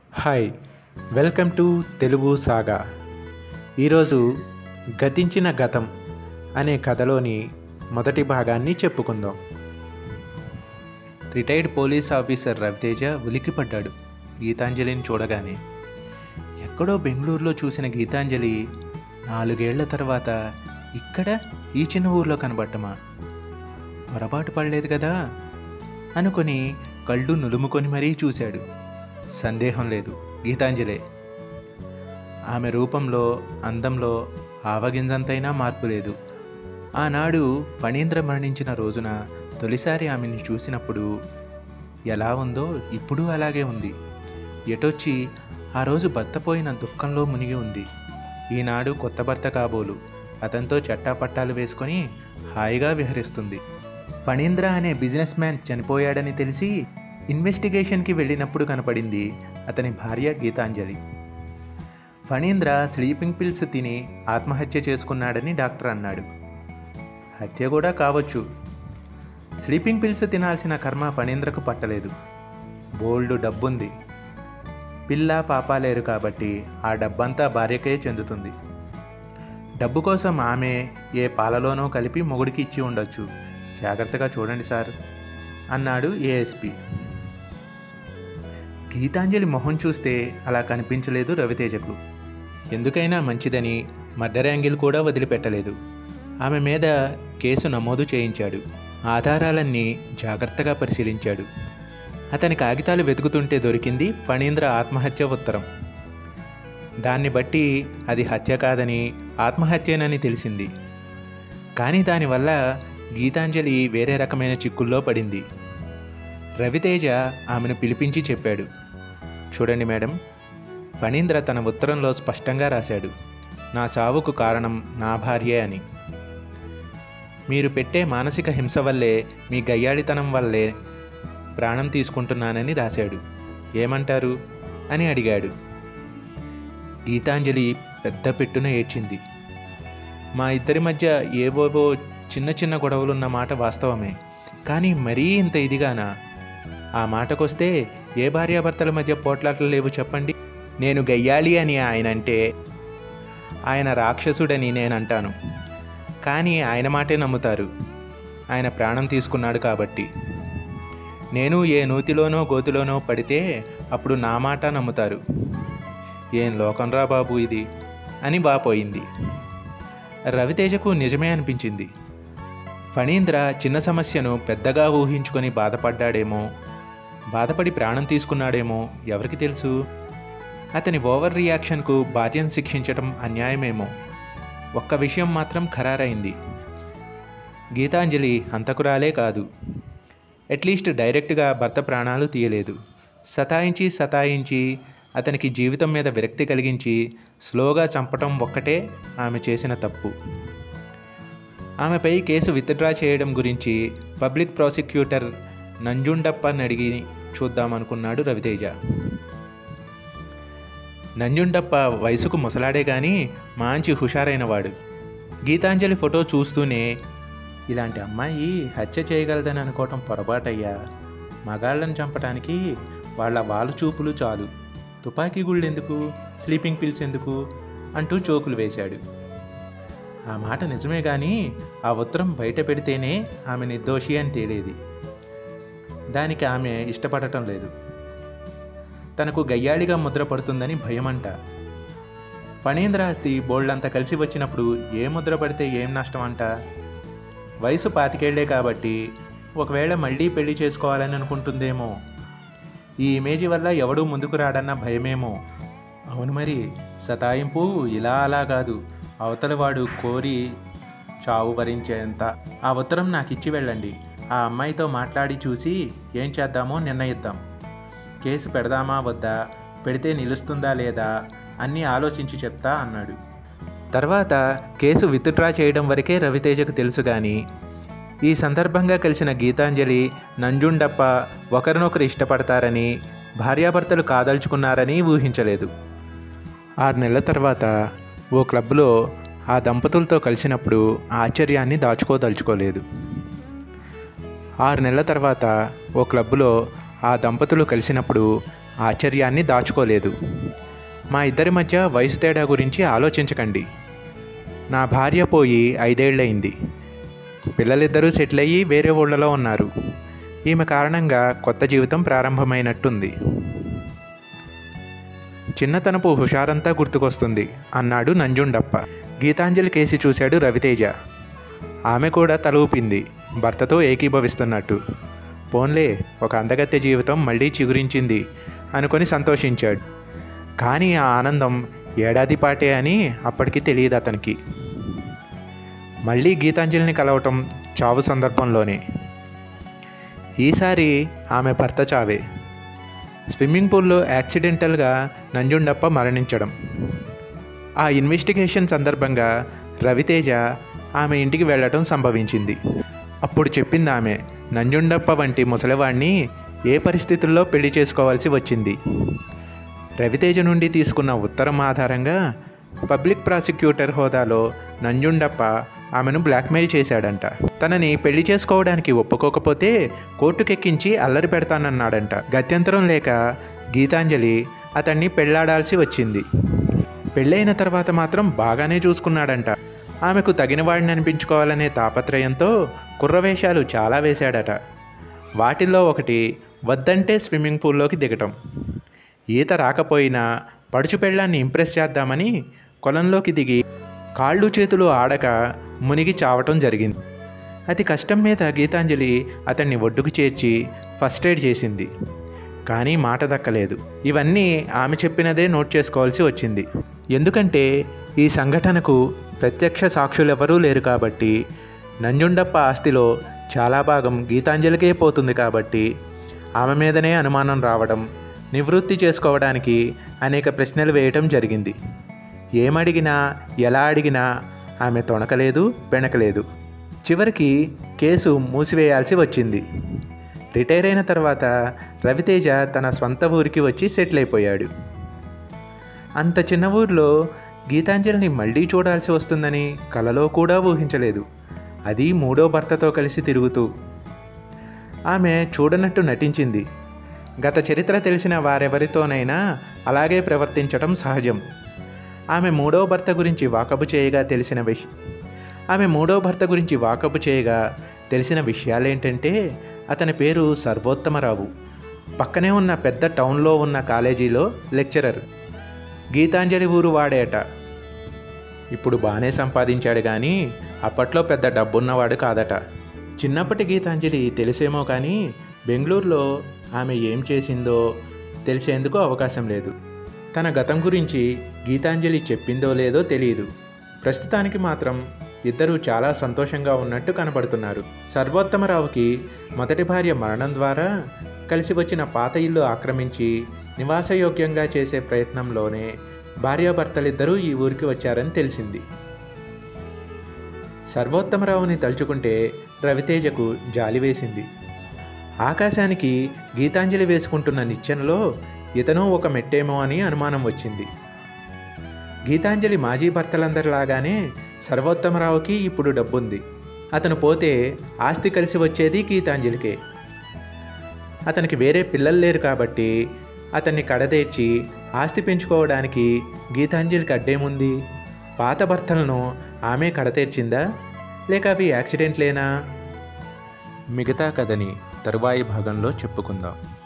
hi welcome to Telugu saga ఈరోజు గతించిన గతం అనే కథలోని మొదటి భాగాన్ని చెప్పుకుందాం రిటైర్డ్ పోలీస్ ఆఫీసర్ రవితేజ ఉలిక్కిపడ్డాడు గీతాంజలిని చూడగానే ఎక్కడో బెంగళూరులో చూసిన గీతాంజలి నాలుగేళ్ల తర్వాత ఇక్కడ ఈ చిన్న ఊర్లో కనబడ్డమా పొరపాటు పడలేదు కదా అనుకొని కళ్ళు నులుముకొని మరీ చూశాడు సందేహం లేదు గీతాంజలే ఆమె రూపంలో అందంలో ఆవగింజంతైనా మార్పు లేదు ఆనాడు ఫణీంద్ర మరణించిన రోజున తొలిసారి ఆమెను చూసినప్పుడు ఎలా ఉందో ఇప్పుడు అలాగే ఉంది ఎటొచ్చి ఆ రోజు భర్త పోయిన దుఃఖంలో మునిగి ఉంది ఈనాడు కొత్త భర్త కాబోలు అతనితో చట్టాపట్టాలు వేసుకొని హాయిగా విహరిస్తుంది ఫణీంద్ర అనే బిజినెస్ మ్యాన్ చనిపోయాడని తెలిసి ఇన్వెస్టిగేషన్కి వెళ్ళినప్పుడు కనపడింది అతని భార్య గీతాంజలి ఫణీంద్ర స్లీపింగ్ పిల్స్ తిని ఆత్మహత్య చేసుకున్నాడని డాక్టర్ అన్నాడు హత్య కూడా కావచ్చు స్లీపింగ్ పిల్స్ తినాల్సిన కర్మ ఫణీంద్రకు పట్టలేదు బోల్డ్ డబ్బుంది పిల్ల పాప లేరు కాబట్టి ఆ డబ్బంతా భార్యకే చెందుతుంది డబ్బు కోసం ఆమె ఏ పాలలోనో కలిపి మొగుడికి ఇచ్చి ఉండొచ్చు జాగ్రత్తగా చూడండి సార్ అన్నాడు ఏఎస్పి గీతాంజలి మొహం చూస్తే అలా కనిపించలేదు రవితేజకు ఎందుకైనా మంచిదని మర్డర్ యాంగిల్ కూడా వదిలిపెట్టలేదు ఆమె మీద కేసు నమోదు చేయించాడు ఆధారాలన్నీ జాగ్రత్తగా పరిశీలించాడు అతని కాగితాలు వెతుకుతుంటే దొరికింది ఫణీంద్ర ఆత్మహత్య ఉత్తరం దాన్ని బట్టి అది హత్య కాదని ఆత్మహత్యేనని తెలిసింది కానీ దానివల్ల గీతాంజలి వేరే రకమైన చిక్కుల్లో పడింది రవితేజ ఆమెను పిలిపించి చెప్పాడు చూడండి మేడం ఫణీంద్ర తన ఉత్తరంలో స్పష్టంగా రాశాడు నా చావుకు కారణం నా భార్యే అని మీరు పెట్టే మానసిక హింస వల్లే మీ గయ్యాళితనం వల్లే ప్రాణం తీసుకుంటున్నానని రాశాడు ఏమంటారు అని అడిగాడు గీతాంజలి పెద్ద పెట్టున ఏడ్చింది మా ఇద్దరి మధ్య ఏవోవో చిన్న చిన్న గొడవలున్న మాట వాస్తవమే కానీ మరీ ఇంత ఇదిగానా ఆ మాటకొస్తే ఏ భార్యాభర్తల మధ్య పోట్లాటలు లేవు చెప్పండి నేను గయ్యాళి అని ఆయన అంటే ఆయన రాక్షసుడని నేను అంటాను కానీ ఆయన మాటే నమ్ముతారు ఆయన ప్రాణం తీసుకున్నాడు కాబట్టి నేను ఏ నూతిలోనో గోతిలోనో పడితే అప్పుడు నా మాట నమ్ముతారు ఏం లోకంరా బాబు ఇది అని బాపోయింది రవితేజకు నిజమే అనిపించింది ఫణీంద్ర చిన్న సమస్యను పెద్దగా ఊహించుకొని బాధపడ్డాడేమో బాధపడి ప్రాణం తీసుకున్నాడేమో ఎవరికి తెలుసు అతని ఓవర్ రియాక్షన్కు భార్యను శిక్షించటం అన్యాయమేమో ఒక్క విషయం మాత్రం ఖరారైంది గీతాంజలి హంతకురాలే కాదు అట్లీస్ట్ డైరెక్ట్గా భర్త ప్రాణాలు తీయలేదు సతాయించి సతాయించి అతనికి జీవితం మీద విరక్తి కలిగించి స్లోగా చంపటం ఒక్కటే ఆమె చేసిన తప్పు ఆమెపై కేసు విత్డ్రా చేయడం గురించి పబ్లిక్ ప్రాసిక్యూటర్ నంజుండప్పని అడిగి చూద్దామనుకున్నాడు రవితేజ నంజుండప్ప వయసుకు ముసలాడే కానీ మంచి హుషారైనవాడు గీతాంజలి ఫోటో చూస్తూనే ఇలాంటి అమ్మాయి హత్య చేయగలదని అనుకోవటం పొరపాటయ్యా మగాళ్ళని చంపటానికి వాళ్ళ వాలు చూపులు చాలు తుపాకీ గుళ్ళు ఎందుకు స్లీపింగ్ పిల్స్ ఎందుకు అంటూ చోకులు వేశాడు ఆ మాట నిజమే కానీ ఆ ఉత్తరం బయట పెడితేనే ఆమె నిర్దోషి అని తేలేది దానికి ఆమె ఇష్టపడటం లేదు తనకు గయ్యాళిగా ముద్ర పడుతుందని భయమంట ఫణీంద్ర ఆస్తి బోల్డంతా కలిసి వచ్చినప్పుడు ఏ ముద్ర పడితే ఏం నష్టం అంట వయసు పాతికేళ్లే కాబట్టి ఒకవేళ మళ్ళీ పెళ్లి చేసుకోవాలని అనుకుంటుందేమో ఈ ఇమేజ్ వల్ల ఎవడూ ముందుకు రాడన్న భయమేమో అవును మరి సతాయింపు ఇలా అలా కాదు అవతలవాడు కోరి చావు భరించేంత ఆ ఉత్తరం నాకు ఇచ్చి వెళ్ళండి ఆ అమ్మాయితో మాట్లాడి చూసి ఏం చేద్దామో నిర్ణయిద్దాం కేసు పెడదామా వద్దా పెడితే నిలుస్తుందా లేదా అన్నీ ఆలోచించి చెప్తా అన్నాడు తర్వాత కేసు విత్డ్రా చేయడం వరకే రవితేజకు తెలుసు కానీ ఈ సందర్భంగా కలిసిన గీతాంజలి నంజుండప్ప ఒకరినొకరు ఇష్టపడతారని భార్యాభర్తలు కాదలుచుకున్నారని ఊహించలేదు ఆరు నెలల తర్వాత ఓ క్లబ్లో ఆ దంపతులతో కలిసినప్పుడు ఆశ్చర్యాన్ని దాచుకోదలుచుకోలేదు ఆరు నెలల తర్వాత ఓ క్లబ్లో ఆ దంపతులు కలిసినప్పుడు ఆశ్చర్యాన్ని దాచుకోలేదు మా ఇద్దరి మధ్య వయసు తేడా గురించి ఆలోచించకండి నా భార్య పోయి ఐదేళ్లయింది పిల్లలిద్దరూ సెటిల్ అయ్యి వేరే ఊళ్ళలో ఉన్నారు ఈమె కారణంగా కొత్త జీవితం ప్రారంభమైనట్టుంది చిన్నతనపు హుషారంతా గుర్తుకొస్తుంది అన్నాడు నంజుండప్ప గీతాంజలి కేసి చూశాడు రవితేజ ఆమె కూడా తల ఊపింది భర్తతో ఏకీభవిస్తున్నట్టు పోన్లే ఒక అందగత్తె జీవితం మళ్ళీ చిగురించింది అనుకొని సంతోషించాడు కానీ ఆ ఆనందం ఏడాది పాటే అని అప్పటికి తెలియదు అతనికి మళ్ళీ గీతాంజలిని కలవటం చావు సందర్భంలోనే ఈసారి ఆమె భర్త చావే స్విమ్మింగ్ పూల్లో యాక్సిడెంటల్గా నంజుండప్ప మరణించడం ఆ ఇన్వెస్టిగేషన్ సందర్భంగా రవితేజ ఆమె ఇంటికి వెళ్ళటం సంభవించింది అప్పుడు చెప్పింది ఆమె నంజుండప్ప వంటి ముసలివాణ్ణి ఏ పరిస్థితుల్లో పెళ్లి చేసుకోవాల్సి వచ్చింది రవితేజ నుండి తీసుకున్న ఉత్తరం ఆధారంగా పబ్లిక్ ప్రాసిక్యూటర్ హోదాలో నంజుండప్ప ఆమెను బ్లాక్మెయిల్ చేశాడంట తనని పెళ్లి చేసుకోవడానికి ఒప్పుకోకపోతే కోర్టుకెక్కించి అల్లరి పెడతానన్నాడంట గత్యంతరం లేక గీతాంజలి అతన్ని పెళ్లాడాల్సి వచ్చింది పెళ్ళైన తర్వాత మాత్రం బాగానే చూసుకున్నాడంట ఆమెకు తగిన వాడిని అనిపించుకోవాలనే తాపత్రయంతో కుర్రవేషాలు చాలా వేశాడట వాటిల్లో ఒకటి వద్దంటే స్విమ్మింగ్ పూల్లోకి దిగటం ఈత రాకపోయినా పడుచు పెళ్ళాన్ని ఇంప్రెస్ చేద్దామని కొలంలోకి దిగి కాళ్ళు చేతులు ఆడక మునిగి చావటం జరిగింది అతి కష్టం మీద గీతాంజలి అతన్ని ఒడ్డుకు చేర్చి ఫస్ట్ ఎయిడ్ చేసింది కానీ మాట దక్కలేదు ఇవన్నీ ఆమె చెప్పినదే నోట్ చేసుకోవాల్సి వచ్చింది ఎందుకంటే ఈ సంఘటనకు ప్రత్యక్ష సాక్షులెవరూ లేరు కాబట్టి నంజుండప్ప ఆస్తిలో చాలా భాగం గీతాంజలికే పోతుంది కాబట్టి ఆమె మీదనే అనుమానం రావడం నివృత్తి చేసుకోవడానికి అనేక ప్రశ్నలు వేయటం జరిగింది ఏమడిగినా ఎలా అడిగినా ఆమె తొణకలేదు బెణకలేదు చివరికి కేసు మూసివేయాల్సి వచ్చింది రిటైర్ అయిన తర్వాత రవితేజ తన స్వంత ఊరికి వచ్చి సెటిల్ అయిపోయాడు అంత చిన్న ఊర్లో గీతాంజలిని మళ్ళీ చూడాల్సి వస్తుందని కలలో కూడా ఊహించలేదు అది మూడో భర్తతో కలిసి తిరుగుతూ ఆమె చూడనట్టు నటించింది గత చరిత్ర తెలిసిన వారెవరితోనైనా అలాగే ప్రవర్తించటం సహజం ఆమె మూడో భర్త గురించి వాకబు చేయగా తెలిసిన విష ఆమె మూడో భర్త గురించి వాకబు చేయగా తెలిసిన విషయాలేంటంటే అతని పేరు సర్వోత్తమరావు పక్కనే ఉన్న పెద్ద టౌన్లో ఉన్న కాలేజీలో లెక్చరర్ గీతాంజలి ఊరు వాడేట ఇప్పుడు బాగానే సంపాదించాడు కానీ అప్పట్లో పెద్ద డబ్బున్నవాడు కాదట చిన్నప్పటి గీతాంజలి తెలిసేమో కానీ బెంగళూరులో ఆమె ఏం చేసిందో తెలిసేందుకు అవకాశం లేదు తన గతం గురించి గీతాంజలి చెప్పిందో లేదో తెలియదు ప్రస్తుతానికి మాత్రం ఇద్దరూ చాలా సంతోషంగా ఉన్నట్టు కనబడుతున్నారు సర్వోత్తమరావుకి మొదటి భార్య మరణం ద్వారా కలిసి వచ్చిన పాత ఇల్లు ఆక్రమించి నివాసయోగ్యంగా చేసే ప్రయత్నంలోనే భార్యాభర్తలిద్దరూ ఈ ఊరికి వచ్చారని తెలిసింది సర్వోత్తమరావుని తలుచుకుంటే రవితేజకు జాలి వేసింది ఆకాశానికి గీతాంజలి వేసుకుంటున్న నిచ్చెనలో ఇతను ఒక మెట్టేమో అని అనుమానం వచ్చింది గీతాంజలి మాజీ భర్తలందరిలాగానే సర్వోత్తమరావుకి ఇప్పుడు డబ్బుంది అతను పోతే ఆస్తి కలిసి వచ్చేది గీతాంజలికే అతనికి వేరే పిల్లలు లేరు కాబట్టి అతన్ని కడదేర్చి ఆస్తి పెంచుకోవడానికి గీతాంజలికి అడ్డేముంది పాత భర్తలను ఆమె కడతేర్చిందా లేక అవి యాక్సిడెంట్లేనా మిగతా కథని తరువాయి భాగంలో చెప్పుకుందాం